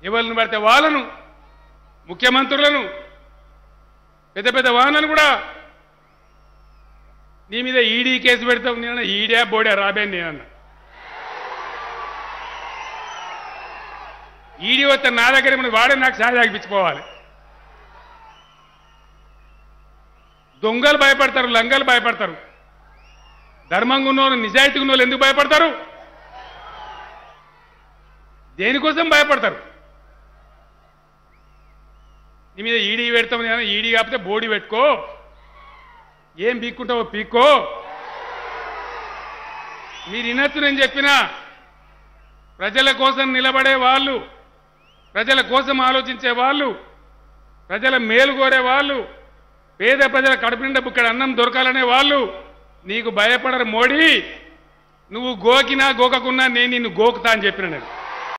ఎవరిని పడితే వాళ్ళను ముఖ్యమంత్రులను పెద్ద పెద్ద వాహనాలు కూడా నీ మీద ఈడీ కేసు పెడతావు నేను ఈడే బోడే రాబే నేనన్నా ఈడీ వస్తే నా దగ్గర ఏమన్నా వాడే నాకు సాయం ఆగిపించుకోవాలి దొంగలు భయపడతారు లంగలు భయపడతారు ధర్మంగా ఉన్నోళ్ళు నిజాయితీగా ఉన్నోళ్ళు ఎందుకు భయపడతారు దేనికోసం భయపడతారు నీ మీద ఈడీ పెడతాం నేను ఈడీ కాకపోతే బోడీ పెట్టుకో ఏం పీక్కుంటావో పీక్కో మీరు వినొచ్చు నేను చెప్పినా ప్రజల కోసం నిలబడే వాళ్ళు ప్రజల కోసం ఆలోచించే వాళ్ళు ప్రజల మేలు కోరే వాళ్ళు పేద ప్రజల కడుపు నిండా బుక్కడ అన్నం దొరకాలనే వాళ్ళు నీకు భయపడరు మోడీ నువ్వు గోకినా గోకకున్నా నేను నిన్ను గోకుతా అని చెప్పిన నేను